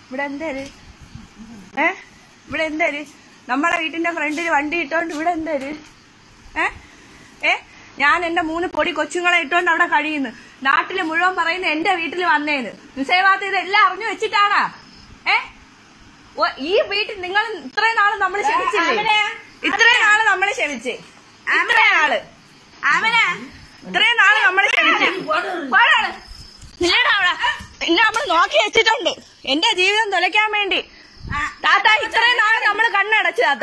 ഇവിടെ എന്തേര് ഏ ഇവിടെ എന്തേര് നമ്മളെ വീട്ടിന്റെ ഫ്രണ്ടിൽ വണ്ടി ഇട്ടോണ്ട് ഇവിടെ എന്തേര് ഏ ഏ ഞാൻ എന്റെ മൂന്ന് പൊടി കൊച്ചുങ്ങളെ ഇട്ടോണ്ട് അവിടെ കഴിയുന്നു നാട്ടില് മുഴുവൻ പറയുന്ന എന്റെ വീട്ടിൽ വന്നേന്ന് നിശ്ചയവാദം ഇതെല്ലാം അറിഞ്ഞു വെച്ചിട്ടാണാ ഏ ഓ, ഈ വീട്ടിൽ നിങ്ങൾ ഇത്രയും നാള് നമ്മൾ ക്ഷമിച്ചില്ലേ ഇത്രയും നാള് നമ്മൾ ക്ഷമിച്ചേ ഇത്രയും നാള് ഇത്രയും നാള് നമ്മൾ ക്ഷമിച്ചു പോടാണ്. നില്ലെടാ അവിടെ നിന്നെ നമ്മൾ നോക്കി വെച്ചിട്ടുണ്ട് എന്റെ ജീവിതം തുലയ്ക്കാൻ വേണ്ടി താത്ത ഇത്രയും നാള് നമ്മൾ കണ്ണടച്ചു താത്ത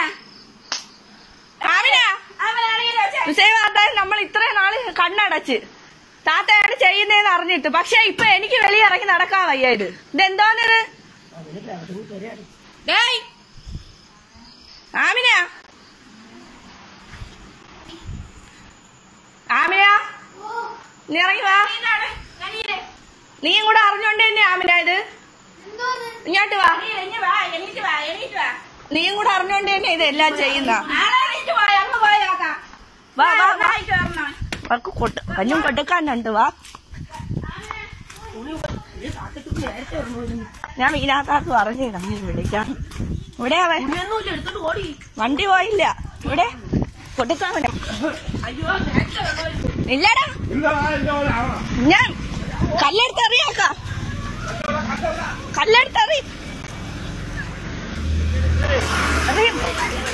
ആമിനാ താത്ത നമ്മൾ ഇത്രയും നാള് കണ്ണടച്ച് താത്തയാണ് ചെയ്യുന്നതെന്ന് അറിഞ്ഞിട്ട് പക്ഷെ ഇപ്പൊ എനിക്ക് വെളിയിറങ്ങി നടക്കാൻ വയ്യ ഇത് ഇതെന്തോന്നിത് ഡേയ് ആമിന ആമിന നീ ഇറങ്ങി വാ നീയും കൂടെ അറിഞ്ഞോണ്ട് തന്നെ ആമിന ഇത് ഇങ്ങോട്ട് വാ നീയും കൂടെ അറിഞ്ഞോണ്ട് തന്നെ ഇതെല്ലാം ചെയ്യുന്ന വാ വാ വാ അവർക്ക് കൊട്ട് കഞ്ഞും കൊടുക്കാനുണ്ട് വാ ഞാൻ ഇതിനകത്ത് പറഞ്ഞിടാം വിളിക്കാം ഇവിടെ അവൻ വണ്ടി പോയില്ല ഇവിടെ കൊടുക്കാൻ വേണം. ഇല്ലടാ ഞാൻ കല്ലെടുത്ത് എറിയാക്ക കല്ലെടുത്ത് എറി എറിയും